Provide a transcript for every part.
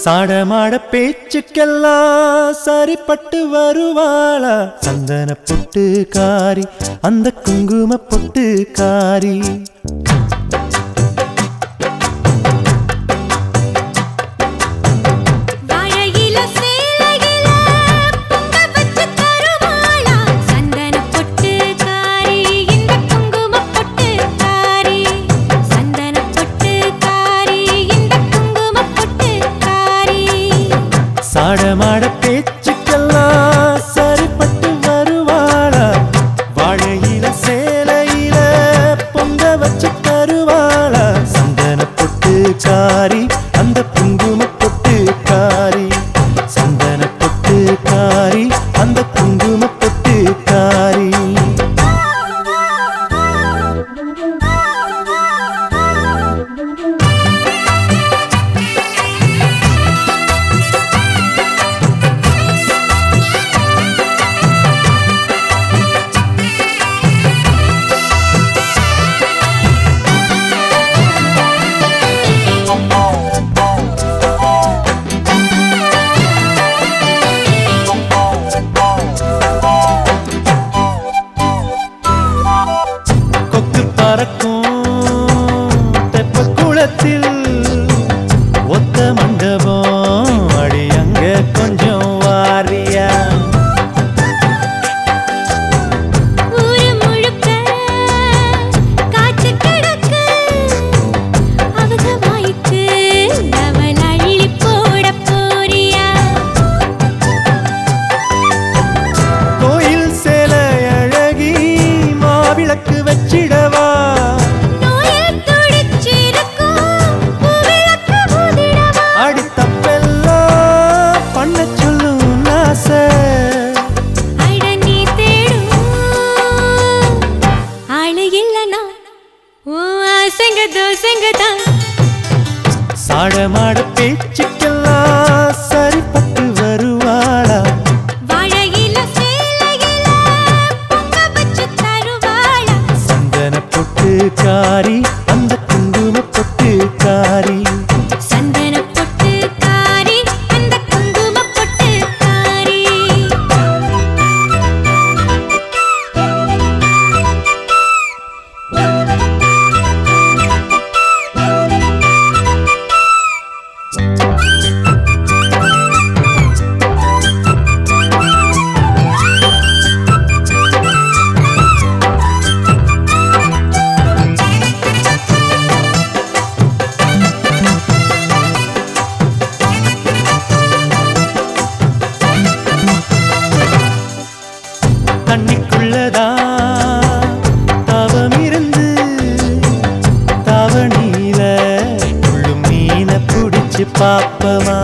சாடமாட பேச்சுக்கெல்லாம் சரிப்பட்டு வருவாளா சந்தன பொட்டு காரி அந்த குங்கும பொட்டு காரி வாழையில சேலையில பொங்க வச்சு தருவாளா சந்தன பொட்டு காரி இந்த குங்கும பொட்டு காரி சந்தன பொட்டு காரி இந்த குங்கும பொட்டு காரி சாடமாட பேச்சுக்கெல்லாம் சரிப்பட்டு வருவாளா வாழையில சேலையில பொங்க வச்சு தருவாளா சந்தன பொட்டு காரி அந்த குங்கும பொட்டு காரி சந்தன பொட்டு காரி அந்த குங்கும பொட்டு காரி கொக்கு பறக்கும் தெப்ப குளத்தில் ஒத்த மண்டபம் அடி அங்க கொஞ்சம் வாரியா ஊரு முழுக்க காத்து கிடக்கு அவங்க வாய்க்கு அவள் அள்ளி போட போறியா கோயில் சேலை அழகி மாவிளக்கு வச்சிடவா நோயில் துடிச்சிருக்கும் பூவிளக்கு ஊதிடவா அடித்தப்பெல்லாம் பண்ண சொல்லும் ஆசை அட நீ தேடும் ஆளு இல்லனா ஓ ஆசைங்க தோசைங்க தான் சாடமாட பேச்சுக்கெல்லாம் சரிப்பட்டு வருவாளா வாழையில சேலையில பொங்க வச்சு தருவாளா சந்தன பொட்டு காரி அந்த குங்கும பொட்டு காரி சந்தன பொட்டு காரி அந்த குங்கும பொட்டு காரி தண்ணிக்குள்ளதா தவம் இருந்து தவணியில உள்ளும் மீனை பிடிச்சு பாப்பமா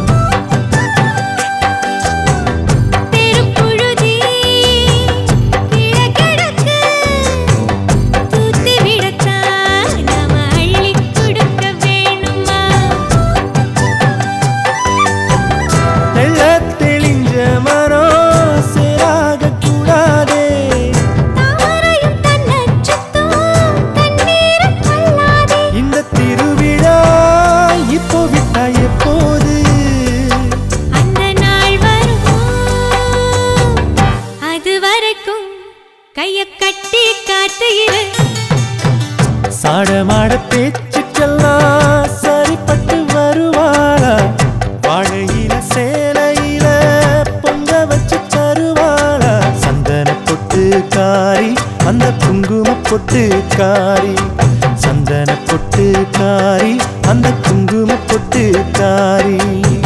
தெருப்புழுதி கிழக்கிழக்கு தூத்தி விடத்தான் நாம அள்ளி கொடுக்க வேணுமா தெள்ள தெளிஞ்ச மரம் சேராக கூடாதே தாமரையும் தன்னச்சுத்தும் தண்ணீரும் தள்ளாதே இந்த திருவிழா இப்போ விட்டா எப்போது அந்த நாள் வரும் அது வரைக்கும் கைய கட்டி காத்து இரு சாடமாட பேச்சுக்கெல்லாம் சரிப்பட்டு வருவாளா வாழையில சேலையில பொங்க வச்சு தருவாளா சந்தன பொட்டு காரி அந்த குங்கும பொட்டு காரி சந்தன பொட்டு காரி அந்த குங்கும பொட்டு காரி